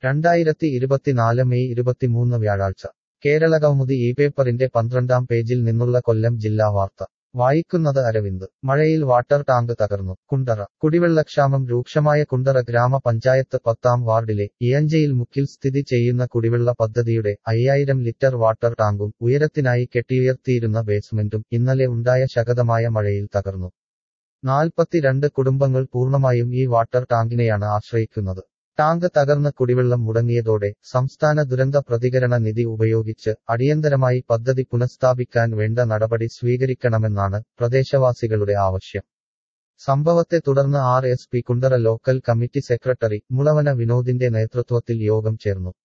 രണ്ടായിരത്തി ഇരുപത്തിനാല് മെയ് ഇരുപത്തിമൂന്ന് വ്യാഴാഴ്ച കേരളകൗമുദി ഈ പേപ്പറിന്റെ പന്ത്രണ്ടാം പേജിൽ നിന്നുള്ള കൊല്ലം ജില്ലാ വാർത്ത വായിക്കുന്നത് അരവിന്ദ് മഴയിൽ വാട്ടർ ടാങ്ക് തകർന്നു കുണ്ടറ കുടിവെള്ളക്ഷാമം രൂക്ഷമായ കുണ്ടറ ഗ്രാമപഞ്ചായത്ത് പത്താം വാർഡിലെ ഇയഞ്ചയിൽ മുക്കിൽ സ്ഥിതി ചെയ്യുന്ന കുടിവെള്ള പദ്ധതിയുടെ അയ്യായിരം ലിറ്റർ വാട്ടർ ടാങ്കും ഉയരത്തിനായി കെട്ടിയുയർത്തിയിരുന്ന ബേസ്മെന്റും ഇന്നലെ ഉണ്ടായ ശക്തമായ മഴയിൽ തകർന്നു നാൽപ്പത്തിരണ്ട് കുടുംബങ്ങൾ പൂർണ്ണമായും ഈ വാട്ടർ ടാങ്കിനെയാണ് ആശ്രയിക്കുന്നത് ടാങ്ക് തകർന്ന് കുടിവെള്ളം മുടങ്ങിയതോടെ സംസ്ഥാന ദുരന്ത പ്രതികരണ നിധി ഉപയോഗിച്ച് അടിയന്തരമായി പദ്ധതി പുനഃസ്ഥാപിക്കാൻ വേണ്ട നടപടി സ്വീകരിക്കണമെന്നാണ് പ്രദേശവാസികളുടെ ആവശ്യം സംഭവത്തെ തുടർന്ന് R S P Kundara local committee secretary Mulavana വിനോദിന്റെ നേതൃത്വത്തിൽ യോഗം ചേർന്നു